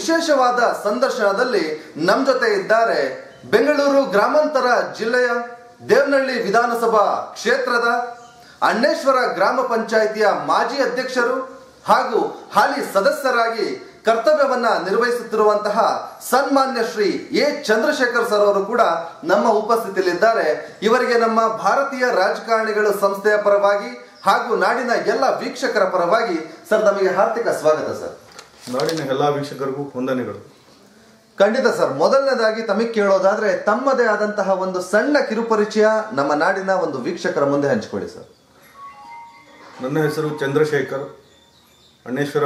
ವಿಶೇಷವಾದ ಸಂದರ್ಶನದಲ್ಲಿ ನಮ್ಮ ಜೊತೆ ಇದ್ದಾರೆ ಬೆಂಗಳೂರು ಗ್ರಾಮಾಂತರ ಜಿಲ್ಲೆಯ ದೇವನಹಳ್ಳಿ ವಿಧಾನಸಭಾ ಕ್ಷೇತ್ರದ ಅಣ್ಣೇಶ್ವರ ಗ್ರಾಮ ಪಂಚಾಯಿತಿಯ ಮಾಜಿ ಅಧ್ಯಕ್ಷರು ಹಾಗೂ ಹಾಲಿ ಸದಸ್ಯರಾಗಿ ಕರ್ತವ್ಯವನ್ನ ನಿರ್ವಹಿಸುತ್ತಿರುವಂತಹ ಸನ್ಮಾನ್ಯ ಶ್ರೀ ಎ ಚಂದ್ರಶೇಖರ್ ಸರ್ ಅವರು ಕೂಡ ನಮ್ಮ ಉಪಸ್ಥಿತಿಯಲ್ಲಿದ್ದಾರೆ ಇವರಿಗೆ ನಮ್ಮ ಭಾರತೀಯ ರಾಜಕಾರಣಿಗಳು ಸಂಸ್ಥೆಯ ಪರವಾಗಿ ಹಾಗೂ ನಾಡಿನ ಎಲ್ಲ ವೀಕ್ಷಕರ ಪರವಾಗಿ ಸರ್ ನಮಗೆ ಹಾರ್ದಿಕ ಸ್ವಾಗತ ಸರ್ ನಾಡಿನ ಎಲ್ಲ ವೀಕ್ಷಕರಿಗೂ ವಂದನೆಗಳು ಖಂಡಿತ ಸರ್ ಮೊದಲನೇದಾಗಿ ತಮಗೆ ಕೇಳೋದಾದ್ರೆ ತಮ್ಮದೇ ಆದಂತಹ ಒಂದು ಸಣ್ಣ ಕಿರುಪರಿಚಯ ನಮ್ಮ ನಾಡಿನ ಒಂದು ವೀಕ್ಷಕರ ಮುಂದೆ ಹಂಚಿಕೊಳ್ಳಿ ಸರ್ ನನ್ನ ಹೆಸರು ಚಂದ್ರಶೇಖರ್ ಅಣ್ಣೇಶ್ವರ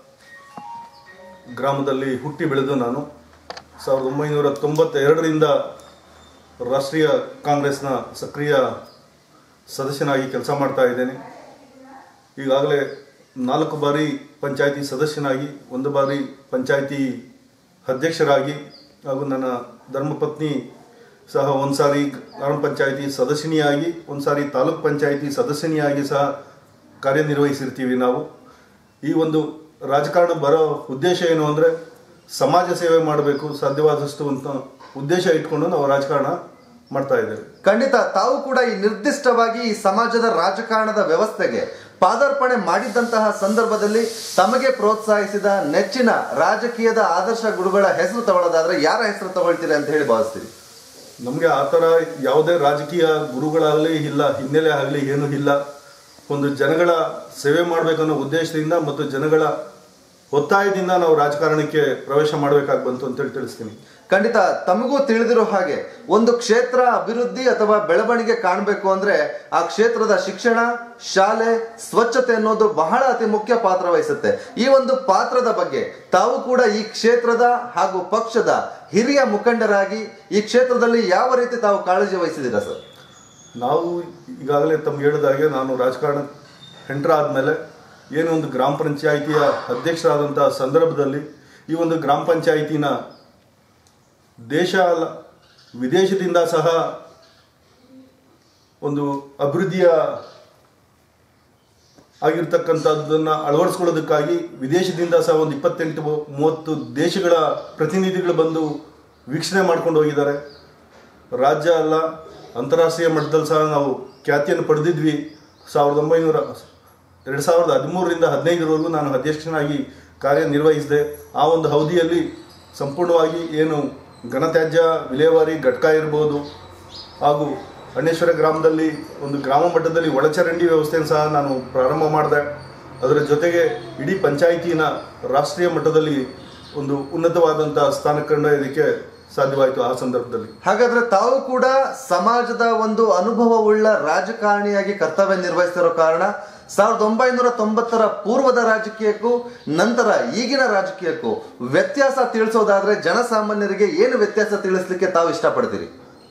ಗ್ರಾಮದಲ್ಲಿ ಹುಟ್ಟಿ ಬೆಳೆದು ನಾನು ಸಾವಿರದ ಒಂಬೈನೂರ ತೊಂಬತ್ತೆರಡರಿಂದ ರಾಷ್ಟ್ರೀಯ ಕಾಂಗ್ರೆಸ್ನ ಸಕ್ರಿಯ ಸದಸ್ಯನಾಗಿ ಕೆಲಸ ಮಾಡ್ತಾ ಇದ್ದೇನೆ ಈಗಾಗಲೇ ನಾಲ್ಕು ಬಾರಿ ಪಂಚಾಯಿತಿ ಸದಸ್ಯನಾಗಿ ಒಂದು ಬಾರಿ ಪಂಚಾಯಿತಿ ಅಧ್ಯಕ್ಷರಾಗಿ ಹಾಗೂ ನನ್ನ ಧರ್ಮಪತ್ನಿ ಸಹ ಒಂದು ಸಾರಿ ಗ್ರಾಮ ಪಂಚಾಯಿತಿ ಸದಸ್ಯನಿಯಾಗಿ ಒಂದು ಸಾರಿ ತಾಲೂಕ್ ಪಂಚಾಯಿತಿ ಸದಸ್ಯನಿಯಾಗಿ ಸಹ ಕಾರ್ಯನಿರ್ವಹಿಸಿರ್ತೀವಿ ನಾವು ಈ ಒಂದು ರಾಜಕಾರಣ ಬರೋ ಉದ್ದೇಶ ಏನು ಅಂದರೆ ಸಮಾಜ ಸೇವೆ ಮಾಡಬೇಕು ಸಾಧ್ಯವಾದಷ್ಟು ಅಂತ ಉದ್ದೇಶ ಇಟ್ಕೊಂಡು ನಾವು ರಾಜಕಾರಣ ಮಾಡ್ತಾ ಇದ್ದೇವೆ ಖಂಡಿತ ತಾವು ಕೂಡ ಈ ನಿರ್ದಿಷ್ಟವಾಗಿ ಈ ಸಮಾಜದ ರಾಜಕಾರಣದ ವ್ಯವಸ್ಥೆಗೆ ಪಾದಾರ್ಪಣೆ ಮಾಡಿದ್ದಂತಹ ಸಂದರ್ಭದಲ್ಲಿ ತಮಗೆ ಪ್ರೋತ್ಸಾಹಿಸಿದ ನೆಚ್ಚಿನ ರಾಜಕೀಯದ ಆದರ್ಶ ಗುರುಗಳ ಹೆಸರು ತಗೊಳ್ಳೋದಾದ್ರೆ ಯಾರ ಹೆಸರು ತಗೊಳ್ತೀರಿ ಅಂತ ಹೇಳಿ ಭಾವಿಸ್ತೀರಿ ನಮಗೆ ಆ ಥರ ಯಾವುದೇ ರಾಜಕೀಯ ಗುರುಗಳಾಗಲಿ ಇಲ್ಲ ಹಿನ್ನೆಲೆ ಆಗಲಿ ಏನೂ ಇಲ್ಲ ಒಂದು ಜನಗಳ ಸೇವೆ ಮಾಡಬೇಕನ್ನೋ ಉದ್ದೇಶದಿಂದ ಮತ್ತು ಜನಗಳ ಒತ್ತಾಯದಿಂದ ನಾವು ರಾಜಕಾರಣಕ್ಕೆ ಪ್ರವೇಶ ಮಾಡಬೇಕಾಗಿ ಬಂತು ಅಂತೇಳಿ ತಿಳಿಸ್ತೀನಿ ಖಂಡಿತ ತಮಗೂ ತಿಳಿದಿರೋ ಹಾಗೆ ಒಂದು ಕ್ಷೇತ್ರ ಅಭಿವೃದ್ಧಿ ಅಥವಾ ಬೆಳವಣಿಗೆ ಕಾಣಬೇಕು ಅಂದ್ರೆ ಆ ಕ್ಷೇತ್ರದ ಶಿಕ್ಷಣ ಶಾಲೆ ಸ್ವಚ್ಛತೆ ಅನ್ನೋದು ಬಹಳ ಅತಿ ಮುಖ್ಯ ಪಾತ್ರ ವಹಿಸುತ್ತೆ ಈ ಒಂದು ಪಾತ್ರದ ಬಗ್ಗೆ ತಾವು ಕೂಡ ಈ ಕ್ಷೇತ್ರದ ಹಾಗೂ ಪಕ್ಷದ ಹಿರಿಯ ಮುಖಂಡರಾಗಿ ಈ ಕ್ಷೇತ್ರದಲ್ಲಿ ಯಾವ ರೀತಿ ತಾವು ಕಾಳಜಿ ವಹಿಸಿದ್ದೀರಾ ಸರ್ ನಾವು ಈಗಾಗಲೇ ತಮ್ಗೆ ಹೇಳಿದಾಗೆ ನಾನು ರಾಜಕಾರಣ ಎಂಟರ್ ಆದಮೇಲೆ ಏನು ಒಂದು ಗ್ರಾಮ ಪಂಚಾಯಿತಿಯ ಅಧ್ಯಕ್ಷರಾದಂಥ ಸಂದರ್ಭದಲ್ಲಿ ಈ ಒಂದು ಗ್ರಾಮ ಪಂಚಾಯಿತಿನ ದೇಶ ಅಲ್ಲ ವಿದೇಶದಿಂದ ಸಹ ಒಂದು ಅಭಿವೃದ್ಧಿಯ ಆಗಿರ್ತಕ್ಕಂಥದ್ದನ್ನ ಅಳವಡಿಸ್ಕೊಳ್ಳೋದಕ್ಕಾಗಿ ವಿದೇಶದಿಂದ ಸಹ ಒಂದು ಇಪ್ಪತ್ತೆಂಟು ಮೂವತ್ತು ದೇಶಗಳ ಪ್ರತಿನಿಧಿಗಳು ಬಂದು ವೀಕ್ಷಣೆ ಮಾಡ್ಕೊಂಡು ಹೋಗಿದ್ದಾರೆ ರಾಜ್ಯ ಅಲ್ಲ ಅಂತಾರಾಷ್ಟ್ರೀಯ ಮಟ್ಟದಲ್ಲಿ ಸಹ ನಾವು ಖ್ಯಾತಿಯನ್ನು ಪಡೆದಿದ್ವಿ ಸಾವಿರದ ಒಂಬೈನೂರ ಎರಡು ಸಾವಿರದ ಹದಿಮೂರರಿಂದ ಹದಿನೈದರವರೆಗೂ ನಾನು ಅಧ್ಯಕ್ಷನಾಗಿ ಕಾರ್ಯನಿರ್ವಹಿಸಿದೆ ಆ ಒಂದು ಅವಧಿಯಲ್ಲಿ ಸಂಪೂರ್ಣವಾಗಿ ಏನು ಘನತ್ಯಾಜ್ಯ ವಿಲೇವಾರಿ ಘಟಕ ಇರ್ಬೋದು ಹಾಗೂ ಅಣ್ಣೇಶ್ವರ ಗ್ರಾಮದಲ್ಲಿ ಒಂದು ಗ್ರಾಮ ಮಟ್ಟದಲ್ಲಿ ಒಳಚರಂಡಿ ವ್ಯವಸ್ಥೆಯನ್ನು ಸಹ ನಾನು ಪ್ರಾರಂಭ ಮಾಡಿದೆ ಅದರ ಜೊತೆಗೆ ಇಡೀ ಪಂಚಾಯಿತಿನ ರಾಷ್ಟ್ರೀಯ ಮಟ್ಟದಲ್ಲಿ ಒಂದು ಉನ್ನತವಾದಂಥ ಸ್ಥಾನಕ್ಕೆ ಕೊಂಡೊಯ್ಯೋದಕ್ಕೆ ಸಾಧ್ಯವಾಯಿತು ಆ ಸಂದರ್ಭದಲ್ಲಿ ಹಾಗಾದ್ರೆ ತಾವು ಕೂಡ ಸಮಾಜದ ಒಂದು ಅನುಭವವುಳ್ಳ ರಾಜಕಾರಣಿಯಾಗಿ ಕರ್ತವ್ಯ ನಿರ್ವಹಿಸ್ತಿರೋ ಕಾರಣ ಸಾವಿರದ ಒಂಬೈನೂರ ತೊಂಬತ್ತರ ಪೂರ್ವದ ರಾಜಕೀಯಕ್ಕೂ ನಂತರ ಈಗಿನ ರಾಜಕೀಯಕ್ಕೂ ವ್ಯತ್ಯಾಸ ತಿಳಿಸೋದಾದ್ರೆ ಜನಸಾಮಾನ್ಯರಿಗೆ ಏನು ವ್ಯತ್ಯಾಸ ತಿಳಿಸ್ಲಿಕ್ಕೆ ತಾವು ಇಷ್ಟಪಡ್ತೀರಿ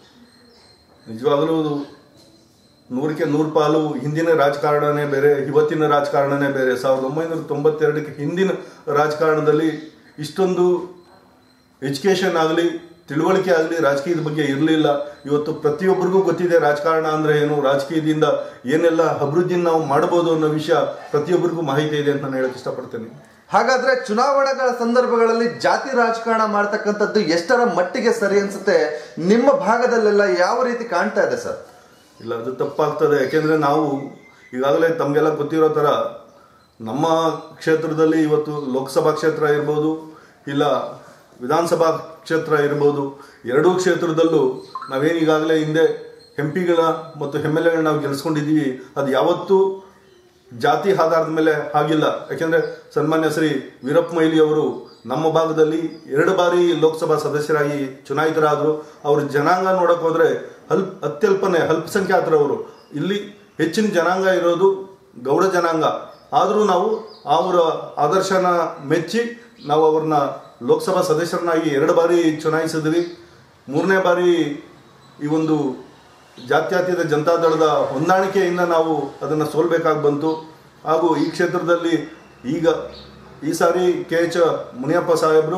ನಿಜವಾಗಲೂ ಅದು ನೂರಕ್ಕೆ ನೂರು ಪಾಲು ಹಿಂದಿನ ರಾಜಕಾರಣನೇ ಬೇರೆ ಇವತ್ತಿನ ರಾಜಕಾರಣನೇ ಬೇರೆ ಸಾವಿರದ ಒಂಬೈನೂರ ತೊಂಬತ್ತೆರಡಕ್ಕೆ ಹಿಂದಿನ ರಾಜಕಾರಣದಲ್ಲಿ ಇಷ್ಟೊಂದು ಎಜುಕೇಷನ್ ಆಗಲಿ ತಿಳುವಳಿಕೆ ಆಗಲಿ ರಾಜಕೀಯದ ಬಗ್ಗೆ ಇರಲಿಲ್ಲ ಇವತ್ತು ಪ್ರತಿಯೊಬ್ಬರಿಗೂ ಗೊತ್ತಿದೆ ರಾಜಕಾರಣ ಅಂದರೆ ಏನು ರಾಜಕೀಯದಿಂದ ಏನೆಲ್ಲ ಅಭಿವೃದ್ಧಿನ ನಾವು ಮಾಡ್ಬೋದು ಅನ್ನೋ ವಿಷಯ ಪ್ರತಿಯೊಬ್ಬರಿಗೂ ಮಾಹಿತಿ ಇದೆ ಅಂತ ನಾನು ಹೇಳಕ್ಕೆ ಇಷ್ಟಪಡ್ತೇನೆ ಹಾಗಾದ್ರೆ ಚುನಾವಣೆಗಳ ಸಂದರ್ಭಗಳಲ್ಲಿ ಜಾತಿ ರಾಜಕಾರಣ ಮಾಡ್ತಕ್ಕಂಥದ್ದು ಎಷ್ಟರ ಮಟ್ಟಿಗೆ ಸರಿ ಅನ್ಸುತ್ತೆ ನಿಮ್ಮ ಭಾಗದಲ್ಲೆಲ್ಲ ಯಾವ ರೀತಿ ಕಾಣ್ತಾ ಇದೆ ಸರ್ ಇಲ್ಲ ಅದು ತಪ್ಪಾಗ್ತದೆ ಯಾಕೆಂದರೆ ನಾವು ಈಗಾಗಲೇ ತಮಗೆಲ್ಲ ಗೊತ್ತಿರೋ ಥರ ನಮ್ಮ ಕ್ಷೇತ್ರದಲ್ಲಿ ಇವತ್ತು ಲೋಕಸಭಾ ಕ್ಷೇತ್ರ ಇರ್ಬೋದು ಇಲ್ಲ ವಿಧಾನಸಭಾ ಕ್ಷೇತ್ರ ಇರ್ಬೋದು ಎರಡೂ ಕ್ಷೇತ್ರದಲ್ಲೂ ನಾವೇನು ಈಗಾಗಲೇ ಹಿಂದೆ ಎಂ ಪಿಗಳ ಮತ್ತು ಎಮ್ ಎಲ್ ಎಗಳನ್ನ ನಾವು ಗೆಲ್ಸ್ಕೊಂಡಿದ್ದೀವಿ ಅದು ಯಾವತ್ತೂ ಜಾತಿ ಆಧಾರದ ಮೇಲೆ ಆಗಿಲ್ಲ ಯಾಕೆಂದರೆ ಸನ್ಮಾನ್ಯ ಶ್ರೀ ವೀರಪ್ಪ ಮೊಯ್ಲಿ ಅವರು ನಮ್ಮ ಭಾಗದಲ್ಲಿ ಎರಡು ಬಾರಿ ಲೋಕಸಭಾ ಸದಸ್ಯರಾಗಿ ಚುನಾಯಿತರಾದರು ಅವ್ರ ಜನಾಂಗ ನೋಡಕ್ ಹೋದ್ರೆ ಅಲ್ಪ ಅತ್ಯಲ್ಪನೆ ಅಲ್ಪಸಂಖ್ಯಾತರವರು ಇಲ್ಲಿ ಹೆಚ್ಚಿನ ಜನಾಂಗ ಇರೋದು ಗೌಡ ಜನಾಂಗ ಆದರೂ ನಾವು ಅವರ ಆದರ್ಶನ ಮೆಚ್ಚಿ ನಾವು ಅವ್ರನ್ನ ಲೋಕಸಭಾ ಸದಸ್ಯರನ್ನಾಗಿ ಎರಡು ಬಾರಿ ಚುನಾಯಿಸಿದ್ವಿ ಮೂರನೇ ಬಾರಿ ಈ ಒಂದು ಜಾತ್ಯತೀತ ಜನತಾದಳದ ಹೊಂದಾಣಿಕೆಯಿಂದ ನಾವು ಅದನ್ನು ಸೋಲ್ಬೇಕಾಗಿ ಬಂತು ಹಾಗೂ ಈ ಕ್ಷೇತ್ರದಲ್ಲಿ ಈಗ ಈ ಸಾರಿ ಕೆ ಎಚ್ ಮುನಿಯಪ್ಪ ಸಾಹೇಬರು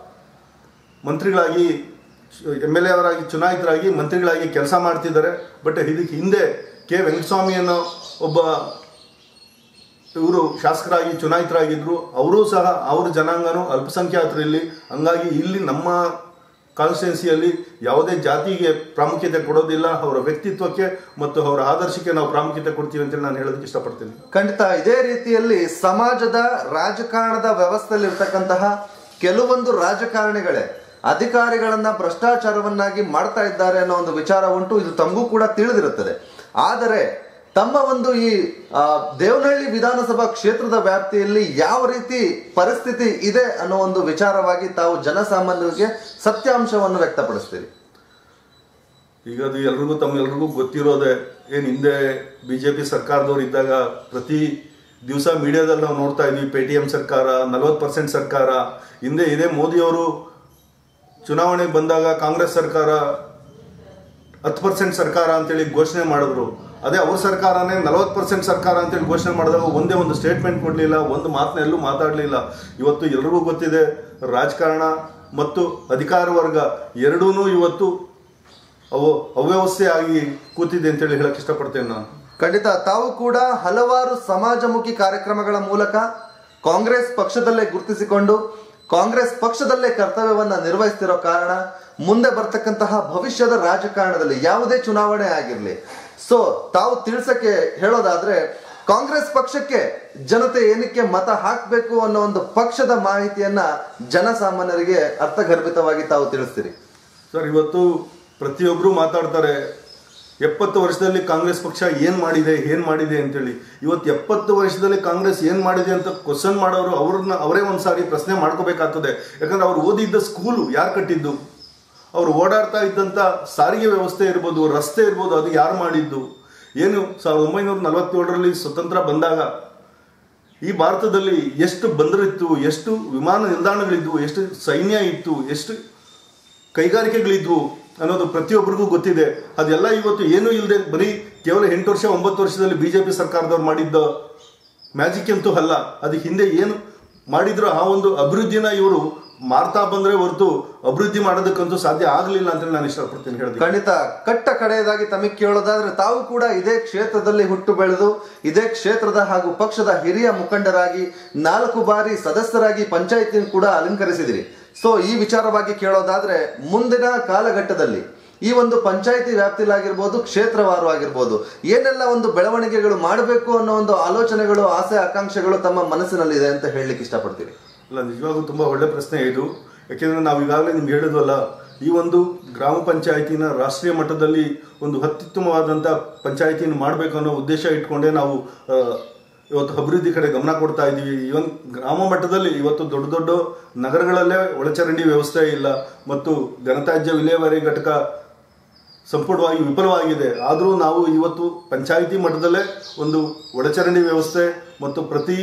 ಮಂತ್ರಿಗಳಾಗಿ ಎಮ್ ಎಲ್ ಎ ಅವರಾಗಿ ಚುನಾಯಿತರಾಗಿ ಮಂತ್ರಿಗಳಾಗಿ ಕೆಲಸ ಮಾಡ್ತಿದ್ದಾರೆ ಬಟ್ ಇದಕ್ಕೆ ಹಿಂದೆ ಕೆ ವೆಂಕಟಸ್ವಾಮಿ ಅನ್ನೋ ಒಬ್ಬ ಇವರು ಶಾಸಕರಾಗಿ ಚುನಾಯಿತರಾಗಿದ್ರು ಅವರು ಸಹ ಅವ್ರ ಜನಾಂಗನೂ ಅಲ್ಪಸಂಖ್ಯಾತರಲ್ಲಿ ಹಂಗಾಗಿ ಇಲ್ಲಿ ನಮ್ಮ ಕಾನ್ಸ್ಟಿಟ್ಯೂನ್ಸಿಯಲ್ಲಿ ಯಾವುದೇ ಜಾತಿಗೆ ಪ್ರಾಮುಖ್ಯತೆ ಕೊಡೋದಿಲ್ಲ ಅವರ ವ್ಯಕ್ತಿತ್ವಕ್ಕೆ ಮತ್ತು ಅವರ ಆದರ್ಶಕ್ಕೆ ನಾವು ಪ್ರಾಮುಖ್ಯತೆ ಕೊಡ್ತೀವಿ ಅಂತೇಳಿ ನಾನು ಹೇಳೋದಕ್ಕೆ ಇಷ್ಟಪಡ್ತೀನಿ ಖಂಡಿತ ಇದೇ ರೀತಿಯಲ್ಲಿ ಸಮಾಜದ ರಾಜಕಾರಣದ ವ್ಯವಸ್ಥೆಯಲ್ಲಿ ಇರ್ತಕ್ಕಂತಹ ಕೆಲವೊಂದು ರಾಜಕಾರಣಿಗಳೇ ಅಧಿಕಾರಿಗಳನ್ನ ಭ್ರಷ್ಟಾಚಾರವನ್ನಾಗಿ ಮಾಡ್ತಾ ಇದ್ದಾರೆ ಅನ್ನೋ ಒಂದು ವಿಚಾರ ಉಂಟು ಇದು ತಮಗೂ ಕೂಡ ತಿಳಿದಿರುತ್ತದೆ ಆದರೆ ತಮ್ಮ ಒಂದು ಈ ಆ, ದೇವನಹಳ್ಳಿ ವಿಧಾನಸಭಾ ಕ್ಷೇತ್ರದ ವ್ಯಾಪ್ತಿಯಲ್ಲಿ ಯಾವ ರೀತಿ ಪರಿಸ್ಥಿತಿ ಇದೆ ಅನ್ನೋ ಒಂದು ವಿಚಾರವಾಗಿ ತಾವು ಜನಸಾಮಾನ್ಯರಿಗೆ ಸತ್ಯಾಂಶವನ್ನು ವ್ಯಕ್ತಪಡಿಸ್ತೀರಿ ಈಗ ಅದು ಎಲ್ರಿಗೂ ತಮ್ಗೆಲ್ರಿಗೂ ಗೊತ್ತಿರೋದೆ ಏನು ಹಿಂದೆ ಬಿ ಜೆ ಪಿ ಸರ್ಕಾರದವ್ರು ಇದ್ದಾಗ ಪ್ರತಿ ದಿವಸ ಮೀಡಿಯಾದಲ್ಲಿ ನಾವು ನೋಡ್ತಾ ಇದ್ವಿ ಪೇ ಟಿ ಎಂ ಸರ್ಕಾರ ನಲವತ್ತು ಪರ್ಸೆಂಟ್ ಸರ್ಕಾರ ಹಿಂದೆ ಇದೇ ಮೋದಿಯವರು ಚುನಾವಣೆಗೆ ಬಂದಾಗ ಕಾಂಗ್ರೆಸ್ ಸರ್ಕಾರ ಹತ್ತು ಪರ್ಸೆಂಟ್ ಸರ್ಕಾರ ಅಂತೇಳಿ ಘೋಷಣೆ ಮಾಡಿದ್ರು ಅದೇ ಅವ್ರ ಸರ್ಕಾರನೇ ನಲವತ್ತು ಪರ್ಸೆಂಟ್ ಸರ್ಕಾರ ಅಂತೇಳಿ ಘೋಷಣೆ ಮಾಡಿದಾಗ ಒಂದೇ ಒಂದು ಸ್ಟೇಟ್ಮೆಂಟ್ ಕೊಡಲಿಲ್ಲ ಒಂದು ಮಾತನ್ನ ಎಲ್ಲೂ ಮಾತಾಡಲಿಲ್ಲ ಇವತ್ತು ಎಲ್ರಿಗೂ ಗೊತ್ತಿದೆ ರಾಜಕಾರಣ ಮತ್ತು ಅಧಿಕಾರ ವರ್ಗ ಎರಡೂ ಇವತ್ತು ಅವು ಅವ್ಯವಸ್ಥೆ ಆಗಿ ಕೂತಿದೆ ಅಂತೇಳಿ ಹೇಳಕ್ ಇಷ್ಟಪಡ್ತೇನೆ ನಾನು ಖಂಡಿತ ತಾವು ಕೂಡ ಹಲವಾರು ಸಮಾಜಮುಖಿ ಕಾರ್ಯಕ್ರಮಗಳ ಮೂಲಕ ಕಾಂಗ್ರೆಸ್ ಪಕ್ಷದಲ್ಲೇ ಗುರುತಿಸಿಕೊಂಡು ಕಾಂಗ್ರೆಸ್ ಪಕ್ಷದಲ್ಲೇ ಕರ್ತವ್ಯವನ್ನ ನಿರ್ವಹಿಸ್ತಿರೋ ಕಾರಣ ಮುಂದೆ ಬರ್ತಕ್ಕಂತಹ ಭವಿಷ್ಯದ ರಾಜಕಾರಣದಲ್ಲಿ ಯಾವುದೇ ಚುನಾವಣೆ ಆಗಿರಲಿ ಸೊ ತಾವು ತಿಳಿಸಕ್ಕೆ ಹೇಳೋದಾದ್ರೆ ಕಾಂಗ್ರೆಸ್ ಪಕ್ಷಕ್ಕೆ ಜನತೆ ಏನಕ್ಕೆ ಮತ ಹಾಕಬೇಕು ಅನ್ನೋ ಒಂದು ಪಕ್ಷದ ಮಾಹಿತಿಯನ್ನ ಜನಸಾಮಾನ್ಯರಿಗೆ ಅರ್ಥಗರ್ಭಿತವಾಗಿ ತಾವು ತಿಳಿಸ್ತೀರಿ ಸರ್ ಇವತ್ತು ಪ್ರತಿಯೊಬ್ಬರು ಮಾತಾಡ್ತಾರೆ ಎಪ್ಪತ್ತು ವರ್ಷದಲ್ಲಿ ಕಾಂಗ್ರೆಸ್ ಪಕ್ಷ ಏನ್ ಮಾಡಿದೆ ಏನ್ ಮಾಡಿದೆ ಅಂತೇಳಿ ಇವತ್ತು ಎಪ್ಪತ್ತು ವರ್ಷದಲ್ಲಿ ಕಾಂಗ್ರೆಸ್ ಏನ್ ಮಾಡಿದೆ ಅಂತ ಕ್ವಶನ್ ಮಾಡೋರು ಅವ್ರನ್ನ ಅವರೇ ಒಂದ್ಸಾರಿ ಪ್ರಶ್ನೆ ಮಾಡ್ಕೋಬೇಕಾಗ್ತದೆ ಯಾಕಂದ್ರೆ ಅವ್ರು ಓದಿದ್ದ ಸ್ಕೂಲು ಯಾರು ಕಟ್ಟಿದ್ದು ಅವ್ರು ಓಡಾಡ್ತಾ ಇದ್ದಂತ ಸಾರಿಗೆ ವ್ಯವಸ್ಥೆ ಇರ್ಬೋದು ರಸ್ತೆ ಇರ್ಬೋದು ಅದು ಯಾರು ಮಾಡಿದ್ದು ಏನು ಸಾವಿರದ ಒಂಬೈನೂರ ನಲವತ್ತೇಳರಲ್ಲಿ ಸ್ವತಂತ್ರ ಬಂದಾಗ ಈ ಭಾರತದಲ್ಲಿ ಎಷ್ಟು ಬಂದರಿತ್ತು ಎಷ್ಟು ವಿಮಾನ ನಿಲ್ದಾಣಗಳಿದ್ವು ಎಷ್ಟು ಸೈನ್ಯ ಇತ್ತು ಎಷ್ಟು ಕೈಗಾರಿಕೆಗಳಿದ್ವು ಅನ್ನೋದು ಪ್ರತಿಯೊಬ್ಬರಿಗೂ ಗೊತ್ತಿದೆ ಅದೆಲ್ಲ ಇವತ್ತು ಏನೂ ಇಲ್ಲದೆ ಬರೀ ಕೇವಲ ಎಂಟು ವರ್ಷ ಒಂಬತ್ತು ವರ್ಷದಲ್ಲಿ ಬಿಜೆಪಿ ಸರ್ಕಾರದವ್ರು ಮಾಡಿದ್ದ ಮ್ಯಾಜಿಕ್ ಅಂತೂ ಅಲ್ಲ ಅದಕ್ಕೆ ಹಿಂದೆ ಏನು ಮಾಡಿದ್ರು ಆ ಒಂದು ಅಭಿವೃದ್ಧಿನ ಇವರು ಮಾಡ್ತಾ ಬಂದ್ರೆ ಹೊರತು ಅಭಿವೃದ್ಧಿ ಮಾಡೋದಕ್ಕಂತೂ ಸಾಧ್ಯ ಆಗಲಿಲ್ಲ ಅಂತ ನಾನು ಇಷ್ಟಪಡ್ತೀನಿ ಹೇಳೋದಕ್ಕೆ ಖಂಡಿತ ಕಟ್ಟ ಕಡೆಯದಾಗಿ ತಮಗೆ ಕೇಳೋದಾದ್ರೆ ತಾವು ಕೂಡ ಇದೇ ಕ್ಷೇತ್ರದಲ್ಲಿ ಹುಟ್ಟು ಬೆಳೆದು ಇದೇ ಕ್ಷೇತ್ರದ ಹಾಗೂ ಪಕ್ಷದ ಹಿರಿಯ ಮುಖಂಡರಾಗಿ ನಾಲ್ಕು ಬಾರಿ ಸದಸ್ಯರಾಗಿ ಪಂಚಾಯತಿ ಕೂಡ ಅಲಂಕರಿಸಿದಿರಿ ಸೊ ಈ ವಿಚಾರವಾಗಿ ಕೇಳೋದಾದ್ರೆ ಮುಂದಿನ ಕಾಲಘಟ್ಟದಲ್ಲಿ ಈ ಒಂದು ಪಂಚಾಯತಿ ವ್ಯಾಪ್ತಿಲಾಗಿರ್ಬೋದು ಕ್ಷೇತ್ರವಾರು ಆಗಿರ್ಬೋದು ಏನೆಲ್ಲ ಒಂದು ಬೆಳವಣಿಗೆಗಳು ಮಾಡಬೇಕು ಅನ್ನೋ ಒಂದು ಆಲೋಚನೆಗಳು ಆಸೆ ಆಕಾಂಕ್ಷೆಗಳು ತಮ್ಮ ಮನಸ್ಸಿನಲ್ಲಿದೆ ಅಂತ ಹೇಳಲಿಕ್ಕೆ ಇಷ್ಟಪಡ್ತೀರಿ ಅಲ್ಲ ನಿಜವಾಗೂ ತುಂಬ ಒಳ್ಳೆ ಪ್ರಶ್ನೆ ಇದು ಯಾಕೆಂದ್ರೆ ನಾವು ಈಗಾಗಲೇ ನಿಮ್ಗೆ ಹೇಳಿದ್ವಲ್ಲ ಈ ಒಂದು ಗ್ರಾಮ ಪಂಚಾಯತಿನ ರಾಷ್ಟ್ರೀಯ ಮಟ್ಟದಲ್ಲಿ ಒಂದು ಅತ್ಯುತ್ತಮವಾದಂಥ ಪಂಚಾಯತಿನ ಮಾಡಬೇಕು ಅನ್ನೋ ಉದ್ದೇಶ ಇಟ್ಕೊಂಡೇ ನಾವು ಆ, ಇವತ್ತು ಅಭಿವೃದ್ಧಿ ಕಡೆ ಗಮನ ಕೊಡ್ತಾ ಇದ್ದೀವಿ ಇವನ್ ಗ್ರಾಮ ಮಟ್ಟದಲ್ಲಿ ಇವತ್ತು ದೊಡ್ಡ ದೊಡ್ಡ ನಗರಗಳಲ್ಲೇ ಒಳಚರಂಡಿ ವ್ಯವಸ್ಥೆ ಇಲ್ಲ ಮತ್ತು ಘನತ್ಯಾಜ್ಯ ವಿಲೇವಾರಿ ಘಟಕ ಸಂಪೂರ್ಣವಾಗಿ ವಿಫಲವಾಗಿದೆ ಆದರೂ ನಾವು ಇವತ್ತು ಪಂಚಾಯಿತಿ ಮಟ್ಟದಲ್ಲೇ ಒಂದು ಒಳಚರಂಡಿ ವ್ಯವಸ್ಥೆ ಮತ್ತು ಪ್ರತಿ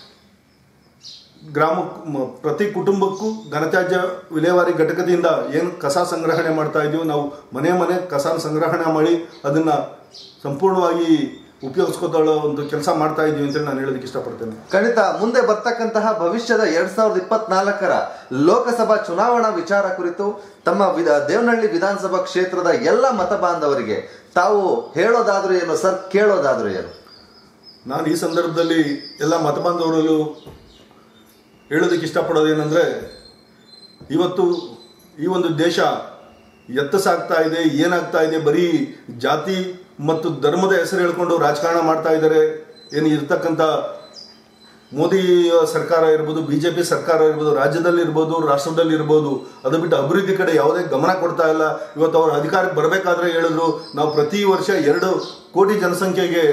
ಗ್ರಾಮ ಮ- ಪ್ರತಿ ಕುಟುಂಬಕ್ಕೂ ಘನತ್ಯಾಜ್ಯ ವಿಲೇವಾರಿ ಘಟಕದಿಂದ ಏನು ಕಸ ಸಂಗ್ರಹಣೆ ಮಾಡ್ತಾ ಇದೀವಿ ನಾವು ಮನೆ ಮನೆ ಕಸ ಸಂಗ್ರಹಣೆ ಮಾಡಿ ಅದನ್ನ ಸಂಪೂರ್ಣವಾಗಿ ಉಪಯೋಗಿಸ್ಕೊತಾಳೋ ಒಂದು ಕೆಲಸ ಮಾಡ್ತಾ ಇದೀವಿ ಅಂತೇಳಿ ನಾನು ಹೇಳೋದಕ್ಕೆ ಇಷ್ಟಪಡ್ತೇನೆ ಖಂಡಿತ ಮುಂದೆ ಬರ್ತಕ್ಕಂತಹ ಭವಿಷ್ಯದ ಎರಡ್ ಸಾವಿರದ ಇಪ್ಪತ್ನಾಲ್ಕರ ಲೋಕಸಭಾ ಚುನಾವಣಾ ವಿಚಾರ ಕುರಿತು ತಮ್ಮ ವಿಧ ದೇವನಹಳ್ಳಿ ವಿಧಾನಸಭಾ ಕ್ಷೇತ್ರದ ಎಲ್ಲ ಮತ ಬಾಂಧವರಿಗೆ ತಾವು ಹೇಳೋದಾದ್ರೂ ಏನು ಸರ್ ಕೇಳೋದಾದ್ರೂ ಏನು ನಾನು ಈ ಸಂದರ್ಭದಲ್ಲಿ ಎಲ್ಲ ಮತಬಾಂಧವರಲ್ಲೂ ಹೇಳೋದಕ್ಕೆ ಇಷ್ಟಪಡೋದೇನೆಂದರೆ ಇವತ್ತು ಈ ಒಂದು ದೇಶ ಎತ್ತ ಸಾಗ್ತಾ ಇದೆ ಏನಾಗ್ತಾ ಇದೆ ಬರೀ ಜಾತಿ ಮತ್ತು ಧರ್ಮದ ಹೆಸರು ಹೇಳ್ಕೊಂಡು ರಾಜಕಾರಣ ಮಾಡ್ತಾ ಇದ್ದಾರೆ ಏನು ಇರ್ತಕ್ಕಂಥ ಮೋದಿ ಸರ್ಕಾರ ಇರ್ಬೋದು ಬಿ ಜೆ ಪಿ ಸರ್ಕಾರ ಇರ್ಬೋದು ರಾಜ್ಯದಲ್ಲಿ ಇರ್ಬೋದು ರಾಷ್ಟ್ರದಲ್ಲಿ ಇರ್ಬೋದು ಅದು ಬಿಟ್ಟು ಅಭಿವೃದ್ಧಿ ಕಡೆ ಯಾವುದೇ ಗಮನ ಕೊಡ್ತಾ ಇಲ್ಲ ಇವತ್ತು ಅವರು ಅಧಿಕಾರಕ್ಕೆ ಬರಬೇಕಾದ್ರೆ ಹೇಳಿದ್ರು ನಾವು ಪ್ರತಿ ವರ್ಷ ಎರಡು ಕೋಟಿ ಜನಸಂಖ್ಯೆಗೆ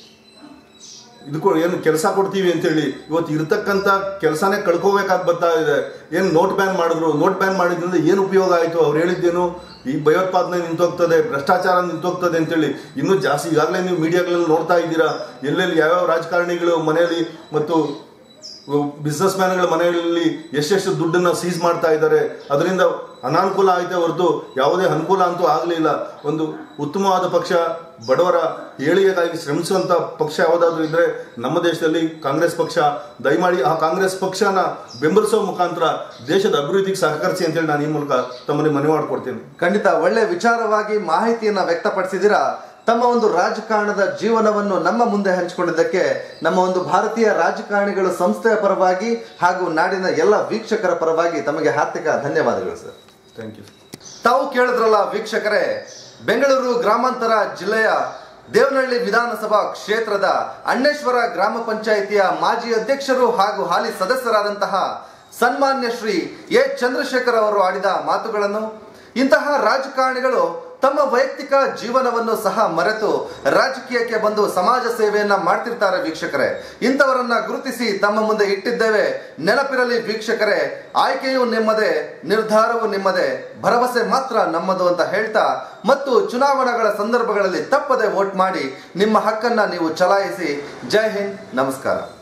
ಇದಕ್ಕೂ ಏನು ಕೆಲಸ ಕೊಡ್ತೀವಿ ಅಂತೇಳಿ ಇವತ್ತು ಇರ್ತಕ್ಕಂಥ ಕೆಲಸನೇ ಕಳ್ಕೋಬೇಕಾಗಿ ಬರ್ತಾ ಇದೆ ಏನು ನೋಟ್ ಬ್ಯಾನ್ ಮಾಡಿದ್ರು ನೋಟ್ ಬ್ಯಾನ್ ಮಾಡಿದ್ರಿಂದ ಏನು ಉಪಯೋಗ ಆಯಿತು ಅವ್ರು ಹೇಳಿದ್ದೇನು ಈ ಭಯೋತ್ಪಾದನೆ ನಿಂತೋಗ್ತದೆ ಭ್ರಷ್ಟಾಚಾರ ನಿಂತೋಗ್ತದೆ ಅಂತೇಳಿ ಇನ್ನೂ ಜಾಸ್ತಿ ಈಗಾಗಲೇ ನೀವು ಮೀಡಿಯಾಗಳಲ್ಲಿ ನೋಡ್ತಾ ಇದ್ದೀರಾ ಎಲ್ಲೆಲ್ಲಿ ಯಾವ್ಯಾವ ರಾಜಕಾರಣಿಗಳು ಮನೆಯಲ್ಲಿ ಮತ್ತು ಬಿಸ್ನೆಸ್ ಮ್ಯಾನ್ಗಳ ಮನೆಗಳಲ್ಲಿ ಎಷ್ಟೆಷ್ಟು ದುಡ್ಡನ್ನ ಸೀಸ್ ಮಾಡ್ತಾ ಇದ್ದಾರೆ ಅದರಿಂದ ಅನಾನುಕೂಲ ಆಯ್ತೆ ಹೊರತು ಯಾವುದೇ ಅನುಕೂಲ ಅಂತೂ ಆಗಲಿಲ್ಲ ಒಂದು ಉತ್ತಮವಾದ ಪಕ್ಷ ಬಡವರ ಏಳಿಗೆಗಾಗಿ ಶ್ರಮಿಸುವಂತ ಪಕ್ಷ ಯಾವುದಾದ್ರೂ ಇದ್ರೆ ನಮ್ಮ ದೇಶದಲ್ಲಿ ಕಾಂಗ್ರೆಸ್ ಪಕ್ಷ ದಯಮಾಡಿ ಆ ಕಾಂಗ್ರೆಸ್ ಪಕ್ಷನ ಬೆಂಬಲಿಸೋ ಮುಖಾಂತರ ದೇಶದ ಅಭಿವೃದ್ಧಿಗೆ ಸಹಕರಿಸಿ ಅಂತೇಳಿ ನಾನು ಈ ಮೂಲಕ ತಮ್ಮಲ್ಲಿ ಮನವಿ ಮಾಡ್ಕೊಡ್ತೇನೆ ಖಂಡಿತ ಒಳ್ಳೆ ವಿಚಾರವಾಗಿ ಮಾಹಿತಿಯನ್ನ ವ್ಯಕ್ತಪಡಿಸಿದಿರಾ ತಮ್ಮ ಒಂದು ರಾಜಕಾರಣದ ಜೀವನವನ್ನು ನಮ್ಮ ಮುಂದೆ ಹಂಚಿಕೊಂಡಿದ್ದಕ್ಕೆ ನಮ್ಮ ಒಂದು ಭಾರತೀಯ ರಾಜಕಾರಣಿಗಳು ಸಂಸ್ಥೆಯ ಪರವಾಗಿ ಹಾಗೂ ನಾಡಿನ ಎಲ್ಲ ವೀಕ್ಷಕರ ಪರವಾಗಿ ತಮಗೆ ಹಾರ್ದಿಕ ಧನ್ಯವಾದಗಳು ಸರ್ ಥ್ಯಾಂಕ್ ಯು ತಾವು ಕೇಳಿದ್ರಲ್ಲ ವೀಕ್ಷಕರೇ ಬೆಂಗಳೂರು ಗ್ರಾಮಾಂತರ ಜಿಲ್ಲೆಯ ದೇವನಹಳ್ಳಿ ವಿಧಾನಸಭಾ ಕ್ಷೇತ್ರದ ಅಣ್ಣೇಶ್ವರ ಗ್ರಾಮ ಪಂಚಾಯಿತಿಯ ಮಾಜಿ ಅಧ್ಯಕ್ಷರು ಹಾಗೂ ಹಾಲಿ ಸದಸ್ಯರಾದಂತಹ ಸನ್ಮಾನ್ಯ ಶ್ರೀ ಎ ಚಂದ್ರಶೇಖರ್ ಅವರು ಆಡಿದ ಮಾತುಗಳನ್ನು ಇಂತಹ ರಾಜಕಾರಣಿಗಳು ತಮ್ಮ ವೈಯಕ್ತಿಕ ಜೀವನವನ್ನು ಸಹ ಮರೆತು ರಾಜಕೀಯಕ್ಕೆ ಬಂದು ಸಮಾಜ ಸೇವೆಯನ್ನ ಮಾಡ್ತಿರ್ತಾರೆ ವೀಕ್ಷಕರೇ ಇಂಥವರನ್ನ ಗುರುತಿಸಿ ತಮ್ಮ ಮುಂದೆ ಇಟ್ಟಿದ್ದೇವೆ ನೆನಪಿರಲಿ ವೀಕ್ಷಕರೇ ಆಯ್ಕೆಯು ನಿಮ್ಮದೇ ನಿರ್ಧಾರವು ನಿಮ್ಮದೇ ಭರವಸೆ ಮಾತ್ರ ನಮ್ಮದು ಅಂತ ಹೇಳ್ತಾ ಮತ್ತು ಚುನಾವಣೆಗಳ ಸಂದರ್ಭಗಳಲ್ಲಿ ತಪ್ಪದೆ ವೋಟ್ ಮಾಡಿ ನಿಮ್ಮ ಹಕ್ಕನ್ನ ನೀವು ಚಲಾಯಿಸಿ ಜೈ ಹಿಂದ್ ನಮಸ್ಕಾರ